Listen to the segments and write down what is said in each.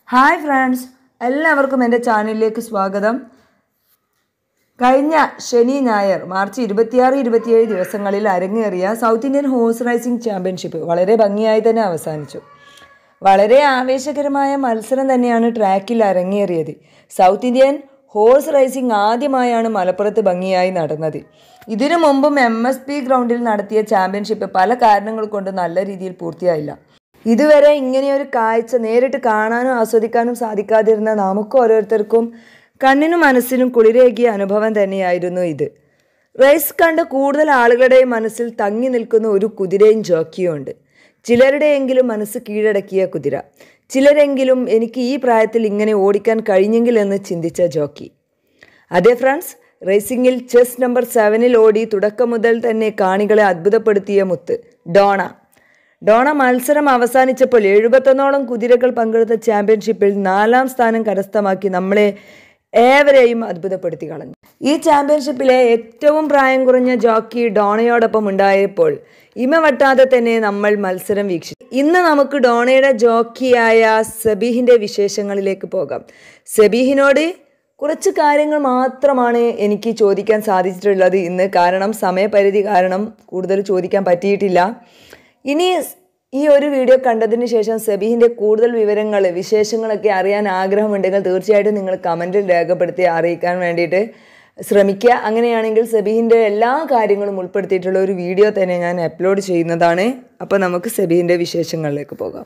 hi friends എല്ലാവർക്കും എൻ്റെ ചാനലിലേക്ക് സ്വാഗതം കഴിഞ്ഞ ശനി ഞായർ മാർച്ച് ഇരുപത്തിയാറ് ഇരുപത്തിയേഴ് ദിവസങ്ങളിൽ അരങ്ങേറിയ South Indian horse racing championship വളരെ ഭംഗിയായി തന്നെ അവസാനിച്ചു വളരെ ആവേശകരമായ മത്സരം തന്നെയാണ് ട്രാക്കിൽ അരങ്ങേറിയത് സൗത്ത് ഇന്ത്യൻ ഹോഴ്സ് റൈസിംഗ് ആദ്യമായാണ് മലപ്പുറത്ത് ഭംഗിയായി നടന്നത് ഇതിനു മുമ്പും എം എസ് പി ഗ്രൗണ്ടിൽ നടത്തിയ ചാമ്പ്യൻഷിപ്പ് പല കാരണങ്ങൾ കൊണ്ട് നല്ല രീതിയിൽ പൂർത്തിയായില്ല ഇതുവരെ ഇങ്ങനെയൊരു കാഴ്ച നേരിട്ട് കാണാനും ആസ്വദിക്കാനും സാധിക്കാതിരുന്ന നമുക്ക് ഓരോരുത്തർക്കും കണ്ണിനും മനസ്സിനും കുളിരേകിയ അനുഭവം തന്നെയായിരുന്നു ഇത് റേസ് കണ്ട് കൂടുതൽ ആളുകളുടെ മനസ്സിൽ തങ്ങി നിൽക്കുന്ന ഒരു കുതിരയും ജോക്കിയും ഉണ്ട് ചിലരുടെയെങ്കിലും മനസ്സ് കീഴടക്കിയ കുതിര ചിലരെങ്കിലും എനിക്ക് ഈ പ്രായത്തിൽ ഇങ്ങനെ ഓടിക്കാൻ കഴിഞ്ഞെങ്കിൽ എന്ന് ചിന്തിച്ച ജോക്കി അതെ ഫ്രണ്ട്സ് റേസിംഗിൽ ചെസ് നമ്പർ സെവനിൽ ഓടി തുടക്കം മുതൽ തന്നെ കാണികളെ അത്ഭുതപ്പെടുത്തിയ മുത്ത് ഡോണ ഡോണ മത്സരം അവസാനിച്ചപ്പോൾ എഴുപത്തൊന്നോളം കുതിരകൾ പങ്കെടുത്ത ചാമ്പ്യൻഷിപ്പിൽ നാലാം സ്ഥാനം കരസ്ഥമാക്കി നമ്മളെ ഏവരെയും അത്ഭുതപ്പെടുത്തി കളഞ്ഞു ഈ ചാമ്പ്യൻഷിപ്പിലെ ഏറ്റവും പ്രായം കുറഞ്ഞ ജോക്കി ഡോണയോടൊപ്പം ഉണ്ടായപ്പോൾ ഇമ വട്ടാതെ തന്നെ നമ്മൾ മത്സരം വീക്ഷിച്ചു ഇന്ന് നമുക്ക് ഡോണയുടെ ജോക്കിയായ സബീഹിന്റെ വിശേഷങ്ങളിലേക്ക് പോകാം സബീഹിനോട് കുറച്ച് കാര്യങ്ങൾ മാത്രമാണ് എനിക്ക് ചോദിക്കാൻ സാധിച്ചിട്ടുള്ളത് ഇന്ന് കാരണം സമയപരിധി കാരണം കൂടുതൽ ചോദിക്കാൻ പറ്റിയിട്ടില്ല ഇനി ഈ ഒരു വീഡിയോ കണ്ടതിന് ശേഷം സെബീഹിൻ്റെ കൂടുതൽ വിവരങ്ങൾ വിശേഷങ്ങളൊക്കെ അറിയാൻ ആഗ്രഹമുണ്ടെങ്കിൽ തീർച്ചയായിട്ടും നിങ്ങൾ കമൻറ്റിൽ രേഖപ്പെടുത്തി അറിയിക്കാൻ വേണ്ടിയിട്ട് ശ്രമിക്കുക അങ്ങനെയാണെങ്കിൽ സെബീഹിൻ്റെ എല്ലാ കാര്യങ്ങളും ഉൾപ്പെടുത്തിയിട്ടുള്ള ഒരു വീഡിയോ തന്നെ ഞാൻ അപ്ലോഡ് ചെയ്യുന്നതാണ് അപ്പോൾ നമുക്ക് സെബീഹിൻ്റെ വിശേഷങ്ങളിലേക്ക് പോകാം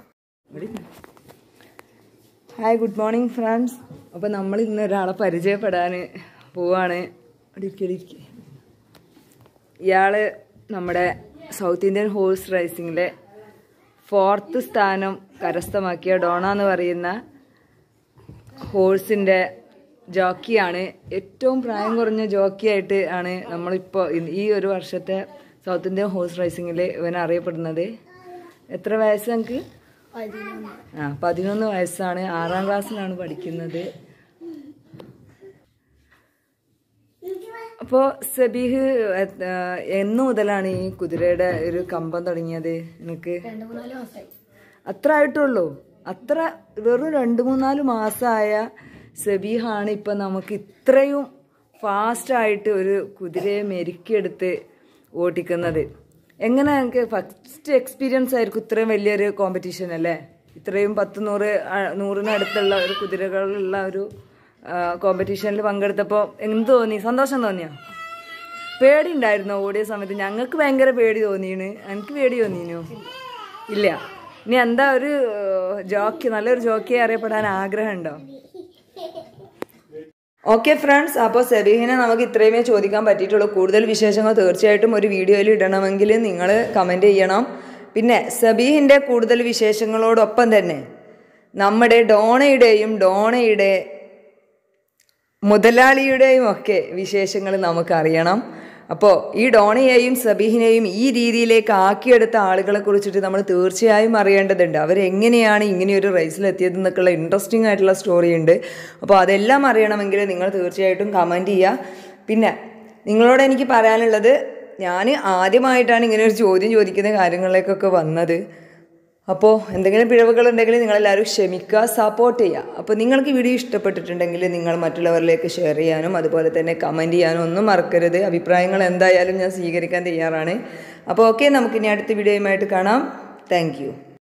ഹായ് ഗുഡ് മോർണിംഗ് ഫ്രണ്ട്സ് അപ്പോൾ നമ്മൾ ഇന്ന് ഒരാളെ പരിചയപ്പെടാൻ പോവാണ് ഒരിക്കലിരിക്കെ ഇയാൾ നമ്മുടെ സൗത്ത് ഇന്ത്യൻ ഹോഴ്സ് റൈസിങ്ങിലെ ഫോർത്ത് സ്ഥാനം കരസ്ഥമാക്കിയ ഡോണ എന്ന് പറയുന്ന ഹോഴ്സിൻ്റെ ജോക്കിയാണ് ഏറ്റവും പ്രായം കുറഞ്ഞ ജോക്കിയായിട്ട് ആണ് നമ്മളിപ്പോൾ ഈ ഒരു വർഷത്തെ സൗത്ത് ഇന്ത്യൻ ഹോഴ്സ് റൈസിങ്ങിൽ ഇവൻ അറിയപ്പെടുന്നത് എത്ര വയസ്സ് നമുക്ക് ആ പതിനൊന്ന് വയസ്സാണ് ആറാം ക്ലാസ്സിലാണ് പഠിക്കുന്നത് അപ്പോൾ സബീഹ് എന്ന് മുതലാണ് ഈ കുതിരയുടെ ഒരു കമ്പം തുടങ്ങിയത് എനിക്ക് അത്ര ആയിട്ടുള്ളൂ അത്ര വെറും രണ്ട് മൂന്നാല് മാസമായ സബീഹാണ് ഇപ്പം നമുക്ക് ഇത്രയും ഫാസ്റ്റായിട്ട് ഒരു കുതിരയെ മെരുക്കിയെടുത്ത് ഓട്ടിക്കുന്നത് എങ്ങനെ എനിക്ക് ഫസ്റ്റ് എക്സ്പീരിയൻസ് ആയിരിക്കും ഇത്രയും വലിയൊരു കോമ്പറ്റീഷൻ അല്ലേ ഇത്രയും പത്ത് നൂറ് നൂറിനടുത്തുള്ള ഒരു കുതിരകളുള്ള ഒരു കോമ്പറ്റീഷനിൽ പങ്കെടുത്തപ്പോൾ എന്ത് തോന്നി സന്തോഷം തോന്നിയോ പേടി ഉണ്ടായിരുന്നോ ഓടിയ സമയത്ത് ഞങ്ങൾക്ക് ഭയങ്കര പേടി തോന്നിയാണ് എനിക്ക് പേടി തോന്നിനു ഇല്ല ഇനി എന്താ ഒരു ജോക്കി നല്ലൊരു ജോക്കിയെ അറിയപ്പെടാൻ ആഗ്രഹമുണ്ടോ ഓക്കെ ഫ്രണ്ട്സ് അപ്പോൾ സെബീഹിനെ നമുക്ക് ഇത്രയുമേ ചോദിക്കാൻ പറ്റിയിട്ടുള്ളൂ കൂടുതൽ വിശേഷങ്ങൾ തീർച്ചയായിട്ടും ഒരു വീഡിയോയിൽ ഇടണമെങ്കിൽ നിങ്ങൾ കമൻറ്റ് ചെയ്യണം പിന്നെ സബീഹിൻ്റെ കൂടുതൽ വിശേഷങ്ങളോടൊപ്പം തന്നെ നമ്മുടെ ഡോണയുടെയും ഡോണയുടെ മുതലാളിയുടെയും ഒക്കെ വിശേഷങ്ങൾ നമുക്കറിയണം അപ്പോൾ ഈ ഡോണയെയും സബീഹിനെയും ഈ രീതിയിലേക്ക് ആക്കിയെടുത്ത ആളുകളെ കുറിച്ചിട്ട് നമ്മൾ തീർച്ചയായും അറിയേണ്ടതുണ്ട് അവരെങ്ങനെയാണ് ഇങ്ങനെയൊരു റേസിലെത്തിയതെന്നൊക്കെയുള്ള ഇൻട്രസ്റ്റിംഗ് ആയിട്ടുള്ള സ്റ്റോറി ഉണ്ട് അപ്പോൾ അതെല്ലാം അറിയണമെങ്കിൽ നിങ്ങൾ തീർച്ചയായിട്ടും കമൻറ്റ് ചെയ്യുക പിന്നെ നിങ്ങളോട് എനിക്ക് പറയാനുള്ളത് ഞാൻ ആദ്യമായിട്ടാണ് ഇങ്ങനെ ഒരു ചോദ്യം ചോദിക്കുന്ന കാര്യങ്ങളിലേക്കൊക്കെ വന്നത് അപ്പോൾ എന്തെങ്കിലും പിഴവുകൾ ഉണ്ടെങ്കിൽ നിങ്ങളെല്ലാവരും ക്ഷമിക്കുക സപ്പോർട്ട് ചെയ്യുക അപ്പോൾ നിങ്ങൾക്ക് വീഡിയോ ഇഷ്ടപ്പെട്ടിട്ടുണ്ടെങ്കിൽ നിങ്ങൾ മറ്റുള്ളവരിലേക്ക് ഷെയർ ചെയ്യാനും അതുപോലെ തന്നെ കമൻറ്റ് ചെയ്യാനും ഒന്നും മറക്കരുത് അഭിപ്രായങ്ങൾ എന്തായാലും ഞാൻ സ്വീകരിക്കാൻ തയ്യാറാണ് അപ്പോൾ ഓക്കെ നമുക്കിനി അടുത്ത വീഡിയോയുമായിട്ട് കാണാം താങ്ക്